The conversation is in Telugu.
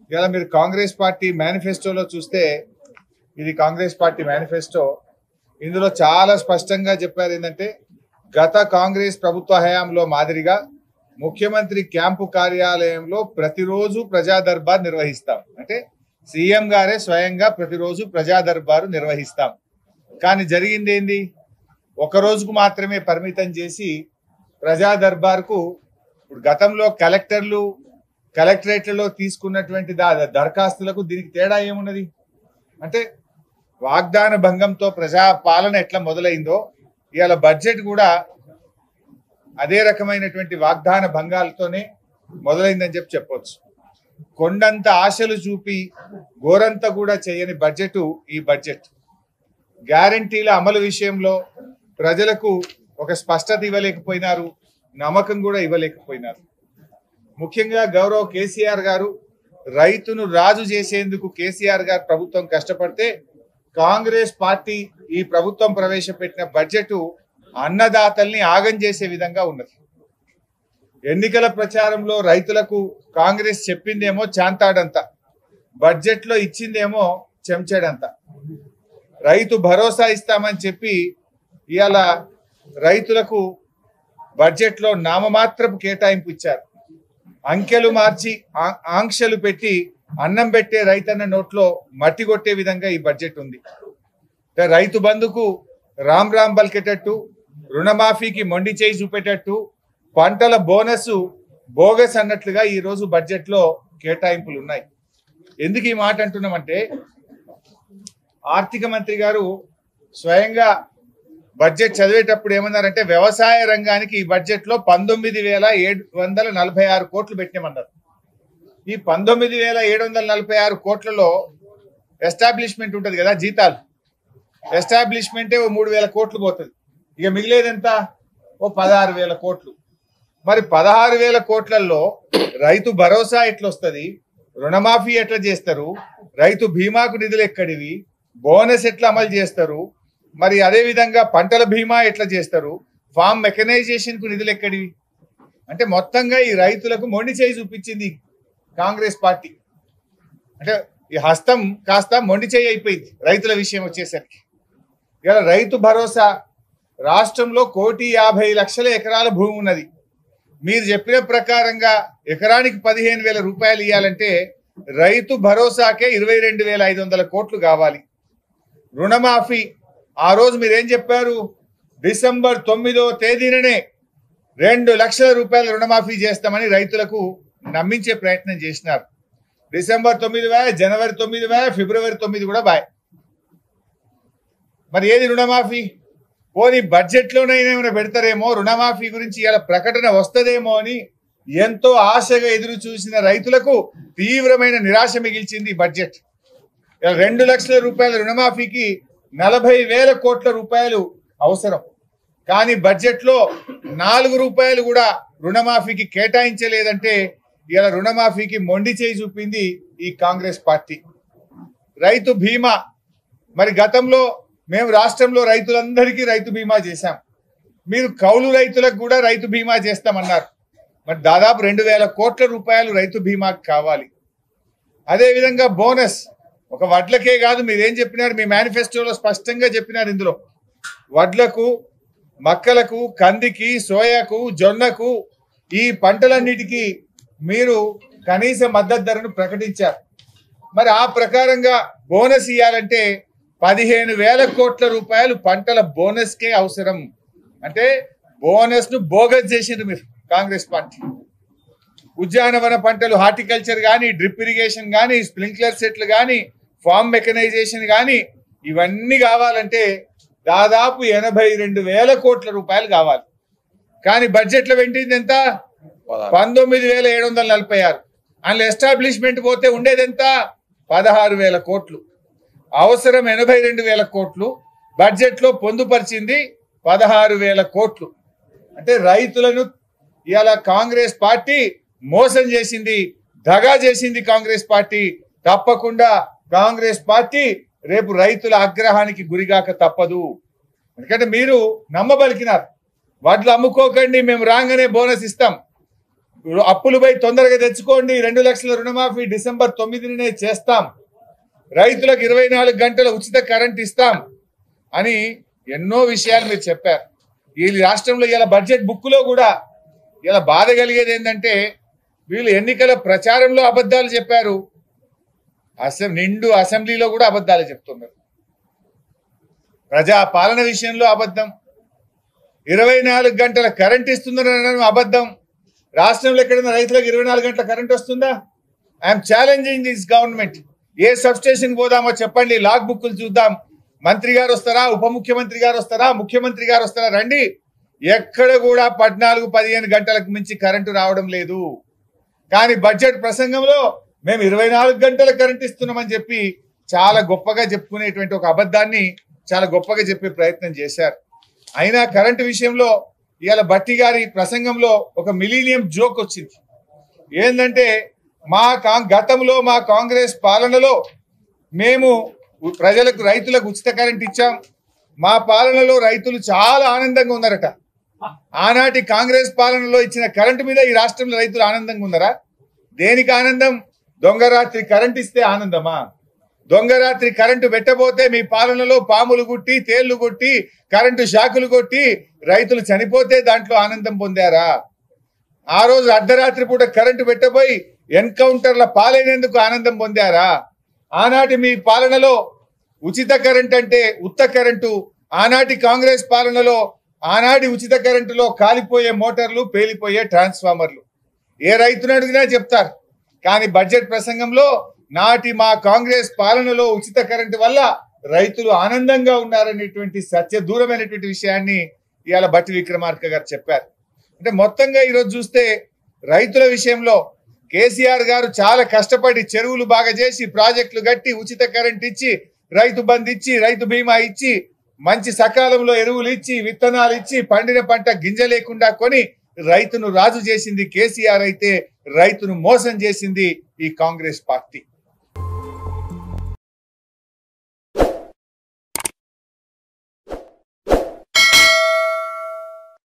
ఇలా మీరు కాంగ్రెస్ పార్టీ మేనిఫెస్టోలో చూస్తే ఇది కాంగ్రెస్ పార్టీ మేనిఫెస్టో ఇందులో చాలా స్పష్టంగా చెప్పారు ఏంటంటే గత కాంగ్రెస్ ప్రభుత్వ హయాంలో మాదిరిగా ముఖ్యమంత్రి క్యాంపు కార్యాలయంలో ప్రతిరోజు ప్రజా దర్బార్ నిర్వహిస్తాం అంటే సీఎం గారే స్వయంగా ప్రతిరోజు ప్రజా దర్బారు నిర్వహిస్తాం కానీ జరిగింది ఏంది ఒక రోజుకు మాత్రమే పరిమితం చేసి ప్రజా దర్బార్కు ఇప్పుడు గతంలో కలెక్టర్లు కలెక్టరేట్లలో తీసుకున్నటువంటి దా- దరఖాస్తులకు దీనికి తేడా ఏమున్నది అంటే వాగ్దాన భంగంతో ప్రజా పాలన ఎట్లా మొదలైందో ఇవాళ బడ్జెట్ కూడా అదే రకమైనటువంటి వాగ్దాన భంగాలతోనే మొదలైందని చెప్పి చెప్పొచ్చు కొండంత ఆశలు చూపి గోరంత కూడా చేయని బడ్జెట్ ఈ బడ్జెట్ గ్యారంటీల అమలు విషయంలో ప్రజలకు ఒక స్పష్టత ఇవ్వలేకపోయినారు నమ్మకం కూడా ఇవ్వలేకపోయినారు ముఖ్యంగా గౌరవ్ కేసీఆర్ గారు రైతును రాజు చేసేందుకు కేసీఆర్ గారు ప్రభుత్వం కష్టపడితే కాంగ్రెస్ పార్టీ ఈ ప్రభుత్వం ప్రవేశపెట్టిన బడ్జెట్ అన్నదాతల్ని ఆగం చేసే విధంగా ఉన్నది ఎన్నికల ప్రచారంలో రైతులకు కాంగ్రెస్ చెప్పిందేమో చాంతాడంత బడ్జెట్ లో ఇచ్చిందేమో చెంచాడంత రైతు భరోసా ఇస్తామని చెప్పి ఇవాళ రైతులకు బడ్జెట్ లో నామమాత్రపు కేటాయింపు ఇచ్చారు అంకెలు మార్చి ఆ- ఆంక్షలు పెట్టి అన్నం పెట్టే రైతన్న నోట్లో మట్టి కొట్టే విధంగా ఈ బడ్జెట్ ఉంది అంటే రైతు బంధుకు రామ్ రామ్ బలికేటట్టు రుణమాఫీకి మొండి చేయి చూపేటట్టు పంటల బోనస్ బోగస్ అన్నట్లుగా ఈ రోజు బడ్జెట్ లో కేటాయింపులు ఉన్నాయి ఎందుకు ఈ మాట అంటున్నామంటే ఆర్థిక మంత్రి గారు స్వయంగా బడ్జెట్ చదివేటప్పుడు ఏమన్నారంటే వ్యవసాయ రంగానికి ఈ బడ్జెట్ లో పంతొమ్మిది వేల ఏడు వందల నలభై ఆరు కోట్లు పెట్టామన్నారు ఈ పంతొమ్మిది వేల ఏడు వందల నలభై ఆరు కోట్లలో ఎస్టాబ్లిష్మెంట్ ఉంటుంది కదా జీతాలు ఎస్టాబ్లిష్మెంటే ఓ మూడు వేల కోట్లు పోతుంది ఇక మిగిలేదంతా ఓ పదహారు వేల కోట్లు మరి పదహారు వేల కోట్లలో రైతు భరోసా ఎట్లా వస్తుంది రుణమాఫీ ఎట్లా చేస్తారు రైతు బీమాకు నిధులు ఎక్కడివి బోనస్ ఎట్లా అమలు చేస్తారు మరి అదే విధంగా పంటల బీమా ఎట్లా చేస్తారు ఫామ్ మెకనైజేషన్ కు నిధులు ఎక్కడివి అంటే మొత్తంగా ఈ రైతులకు మొండి చేయి చూపించింది కాంగ్రెస్ పార్టీ అంటే ఈ హస్తం కాస్త మొండి చేయి అయిపోయింది రైతుల విషయం వచ్చేసరికి ఇలా రైతు భరోసా రాష్ట్రంలో కోటి యాభై లక్షల ఎకరాల భూమి ఉన్నది మీరు చెప్పిన ప్రకారంగా ఎకరానికి పదిహేను వేల రూపాయలు ఇవ్వాలంటే రైతు భరోసాకే ఇరవై రెండు వేల ఐదు వందల కోట్లు కావాలి రుణమాఫీ ఆ రోజు మీరేం చెప్పారు డిసెంబర్ తొమ్మిదో తేదీననే రెండు లక్షల రూపాయల రుణమాఫీ చేస్తామని రైతులకు నమ్మించే ప్రయత్నం చేసినారు డిసెంబర్ తొమ్మిది వే జనవరి తొమ్మిది వే ఫిబ్రవరి తొమ్మిది కూడా బాయ్ మరి ఏది రుణమాఫీ పోనీ బడ్జెట్లోనైనా ఏమైనా పెడతారేమో రుణమాఫీ గురించి ఇలా ప్రకటన వస్తదేమో అని ఎంతో ఆశగా ఎదురు చూసిన రైతులకు తీవ్రమైన నిరాశ మిగిల్చింది ఈ బడ్జెట్ ఇలా రెండు లక్షల రూపాయల రుణమాఫీకి నలభై వేల కోట్ల రూపాయలు అవసరం కానీ బడ్జెట్లో నాలుగు రూపాయలు కూడా రుణమాఫీకి కేటాయించలేదంటే ఇలా రుణమాఫీకి మొండి చేయి చూపింది ఈ కాంగ్రెస్ పార్టీ రైతు బీమా మరి గతంలో మేము రాష్ట్రంలో రైతులందరికీ రైతు బీమా చేశాం మీరు కౌలు రైతులకు కూడా రైతు బీమా చేస్తామన్నారు మరి దాదాపు రెండు వేల కోట్ల రూపాయలు రైతు బీమాకి కావాలి అదేవిధంగా బోనస్ ఒక వడ్లకే కాదు మీరేం చెప్పినారు మీ మేనిఫెస్టోలో స్పష్టంగా చెప్పినారు ఇందులో వడ్లకు మక్కలకు కందికి సోయాకు జొన్నకు ఈ పంటలన్నిటికీ మీరు కనీస మద్దతు ధరను ప్రకటించారు మరి ఆ ప్రకారంగా బోనస్ ఇవ్వాలంటే పదిహేను వేల కోట్ల రూపాయలు పంటల బోనస్కే అవసరం అంటే బోనస్ ను బోగస్ చేసిండ్రు మీరు కాంగ్రెస్ పార్టీ ఉద్యానవన పంటలు హార్టికల్చర్ కానీ డ్రిప్ ఇరిగేషన్ కానీ స్ప్రింక్లర్ సెట్లు కానీ ఫార్మ్ మెకనైజేషన్ కానీ ఇవన్నీ కావాలంటే దాదాపు ఎనభై రెండు వేల కోట్ల రూపాయలు కావాలి కానీ బడ్జెట్లో పెట్టింది ఎంత పంతొమ్మిది వేల ఏడు వందల నలభై ఆరు అందులో ఎస్టాబ్లిష్మెంట్ పోతే ఉండేది ఎంత పదహారు వేల కోట్లు అవసరం ఎనభై రెండు వేల కోట్లు బడ్జెట్లో పొందుపరిచింది పదహారు వేల కోట్లు అంటే రైతులను ఇవాళ కాంగ్రెస్ పార్టీ మోసం చేసింది దగా చేసింది కాంగ్రెస్ పార్టీ తప్పకుండా కాంగ్రెస్ పార్టీ రేపు రైతుల ఆగ్రహానికి గురిగాక తప్పదు ఎందుకంటే మీరు నమ్మబలికినారు వడ్లు అమ్ముకోకండి మేము రాగానే బోనస్ ఇస్తాం అప్పులు పోయి తొందరగా తెచ్చుకోండి రెండు లక్షల రుణమాఫీ డిసెంబర్ తొమ్మిదినే చేస్తాం రైతులకు ఇరవై నాలుగు గంటల ఉచిత కరెంట్ ఇస్తాం అని ఎన్నో విషయాలు మీరు చెప్పారు ఈ రాష్ట్రంలో ఇలా బడ్జెట్ బుక్లో కూడా ఇలా బాధ కలిగేది ఏంటంటే వీళ్ళు ఎన్నికల ప్రచారంలో అబద్ధాలు చెప్పారు అసెం నిండు అసెంబ్లీలో కూడా అబద్ధాలు చెప్తున్నారు ప్రజా పాలన విషయంలో అబద్ధం ఇరవై నాలుగు గంటల కరెంట్ ఇస్తుందనడం అబద్ధం రాష్ట్రంలో ఎక్కడైనా రైతులకు ఇరవై నాలుగు గంటల కరెంట్ వస్తుందా ఐఎమ్ ఛాలెంజింగ్ దిస్ గవర్నమెంట్ ఏ సబ్ స్టేషన్ పోదామో చెప్పండి లాగ్ బుక్లు చూద్దాం మంత్రి గారు వస్తారా ఉప ముఖ్యమంత్రి గారు వస్తారా ముఖ్యమంత్రి గారు వస్తారా రండి ఎక్కడ కూడా పద్నాలుగు పదిహేను గంటలకు మించి కరెంటు రావడం లేదు కానీ బడ్జెట్ ప్రసంగంలో మేము ఇరవై నాలుగు గంటల కరెంట్ ఇస్తున్నామని చెప్పి చాలా గొప్పగా చెప్పుకునేటువంటి ఒక అబద్ధాన్ని చాలా గొప్పగా చెప్పే ప్రయత్నం చేశారు అయినా కరెంటు విషయంలో ఇవాళ బట్టి గారి ప్రసంగంలో ఒక మిలీనియం జోక్ వచ్చింది ఏంటంటే మా కాం- గతంలో మా కాంగ్రెస్ పాలనలో మేము ఉ- ప్రజలకు రైతులకు ఉచిత కరెంట్ ఇచ్చాం మా పాలనలో రైతులు చాలా ఆనందంగా ఉన్నారట ఆనాటి కాంగ్రెస్ పాలనలో ఇచ్చిన కరెంటు మీద ఈ రాష్ట్రంలో రైతులు ఆనందంగా ఉన్నారా దేనికి ఆనందం దొంగరాత్రి కరెంట్ ఇస్తే ఆనందమా దొంగరాత్రి కరెంటు పెట్టబోతే మీ పాలనలో పాములు గుట్టి తేళ్లు కొట్టి కరెంటు షాకులు కొట్టి రైతులు చనిపోతే దాంట్లో ఆనందం పొందారా ఆ రోజు అర్ధరాత్రి పూట కరెంటు పెట్టబోయి ఎన్కౌంటర్ల పాలైనందుకు ఆనందం పొందారా ఆనాటి మీ పాలనలో ఉచిత కరెంట్ అంటే ఉత్త కరెంటు ఆనాటి కాంగ్రెస్ పాలనలో ఆనాటి ఉచిత కరెంటులో కాలిపోయే మోటార్లు పేలిపోయే ట్రాన్స్ఫార్మర్లు ఏ రైతును అడిగినా చెప్తారు కానీ బడ్జెట్ ప్రసంగంలో నాటి మా కాంగ్రెస్ పాలనలో ఉచిత కరెంటు వల్ల రైతులు ఆనందంగా ఉన్నారనేటువంటి సత్య దూరమైనటువంటి విషయాన్ని ఇవాళ బట్టి విక్రమార్క గారు చెప్పారు అంటే మొత్తంగా ఈరోజు చూస్తే రైతుల విషయంలో కేసీఆర్ గారు చాలా కష్టపడి చెరువులు బాగా చేసి ప్రాజెక్టులు కట్టి ఉచిత కరెంట్ ఇచ్చి రైతు బంధు ఇచ్చి రైతు బీమా ఇచ్చి మంచి సకాలంలో ఎరువులు ఇచ్చి విత్తనాలు ఇచ్చి పండిన పంట గింజ లేకుండా కొని రైతును రాజు చేసింది కేసీఆర్ అయితే రైతును మోసం చేసింది ఈ కాంగ్రెస్ పార్టీ